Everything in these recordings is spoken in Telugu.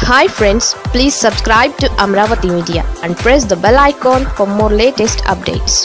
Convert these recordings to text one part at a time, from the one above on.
hi friends please subscribe to Amaravati media and press the bell icon for more latest updates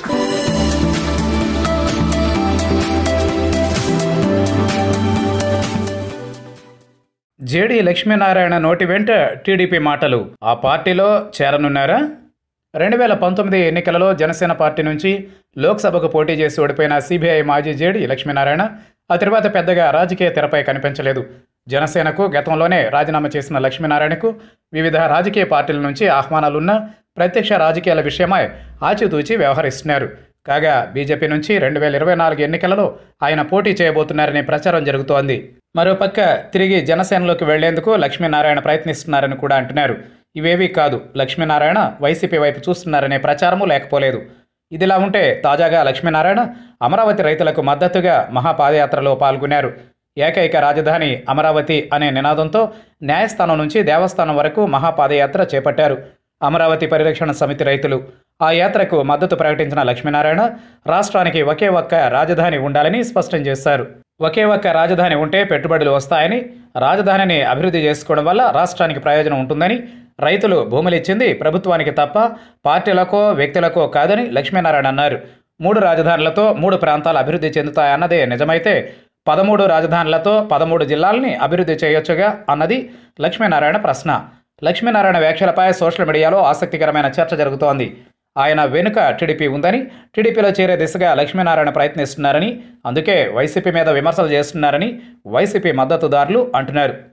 J D Lakshminarayana నోటి వెంట టీడీపీ మాటలు ఆ పార్టీలో చేరనున్నారా రెండు వేల పంతొమ్మిది ఎన్నికలలో జనసేన పార్టీ నుంచి లోక్సభకు పోటీ చేసి ఓడిపోయిన సిబిఐ మాజీ జేడి లక్ష్మీనారాయణ ఆ తర్వాత పెద్దగా రాజకీయ తెరపై కనిపించలేదు జనసేనకు గతంలోనే రాజీనామా చేసిన లక్ష్మీనారాయణకు వివిధ రాజకీయ పార్టీల నుంచి ఆహ్వానాలున్నా ప్రత్యక్ష రాజకీయాల విషయమై ఆచితూచి వ్యవహరిస్తున్నారు కాగా బీజేపీ నుంచి రెండు వేల ఇరవై నాలుగు ఎన్నికలలో ఆయన పోటీ చేయబోతున్నారనే ప్రచారం జరుగుతోంది మరోపక్క తిరిగి జనసేనలోకి వెళ్లేందుకు లక్ష్మీనారాయణ ప్రయత్నిస్తున్నారని కూడా అంటున్నారు ఇవేవీ కాదు లక్ష్మీనారాయణ వైసీపీ వైపు చూస్తున్నారనే ప్రచారము లేకపోలేదు ఇదిలా ఉంటే తాజాగా లక్ష్మీనారాయణ అమరావతి రైతులకు మద్దతుగా మహాపాదయాత్రలో పాల్గొన్నారు ఏకైక రాజధాని అమరావతి అనే నినాదంతో న్యాయస్థానం నుంచి దేవస్థానం వరకు మహాపాదయాత్ర చేపట్టారు అమరావతి పరిరక్షణ సమితి రైతులు ఆ యాత్రకు మద్దతు ప్రకటించిన లక్ష్మీనారాయణ రాష్ట్రానికి ఒకే ఒక్క రాజధాని ఉండాలని స్పష్టం చేశారు ఒకే ఒక్క రాజధాని ఉంటే పెట్టుబడులు వస్తాయని రాజధానిని అభివృద్ధి చేసుకోవడం వల్ల రాష్ట్రానికి ప్రయోజనం ఉంటుందని రైతులు భూములు ఇచ్చింది ప్రభుత్వానికి తప్ప పార్టీలకో వ్యక్తులకో కాదని లక్ష్మీనారాయణ అన్నారు మూడు రాజధానులతో మూడు ప్రాంతాలు అభివృద్ధి చెందుతాయన్నదే నిజమైతే పదమూడు రాజధానులతో పదమూడు జిల్లాల్ని అభివృద్ధి చేయొచ్చుగా అన్నది లక్ష్మీనారాయణ ప్రశ్న లక్ష్మీనారాయణ వ్యాఖ్యలపై సోషల్ మీడియాలో ఆసక్తికరమైన చర్చ జరుగుతోంది ఆయన వెనుక టీడీపీ ఉందని టీడీపీలో చేరే దిశగా లక్ష్మీనారాయణ ప్రయత్నిస్తున్నారని అందుకే వైసీపీ మీద విమర్శలు చేస్తున్నారని వైసీపీ మద్దతుదారులు అంటున్నారు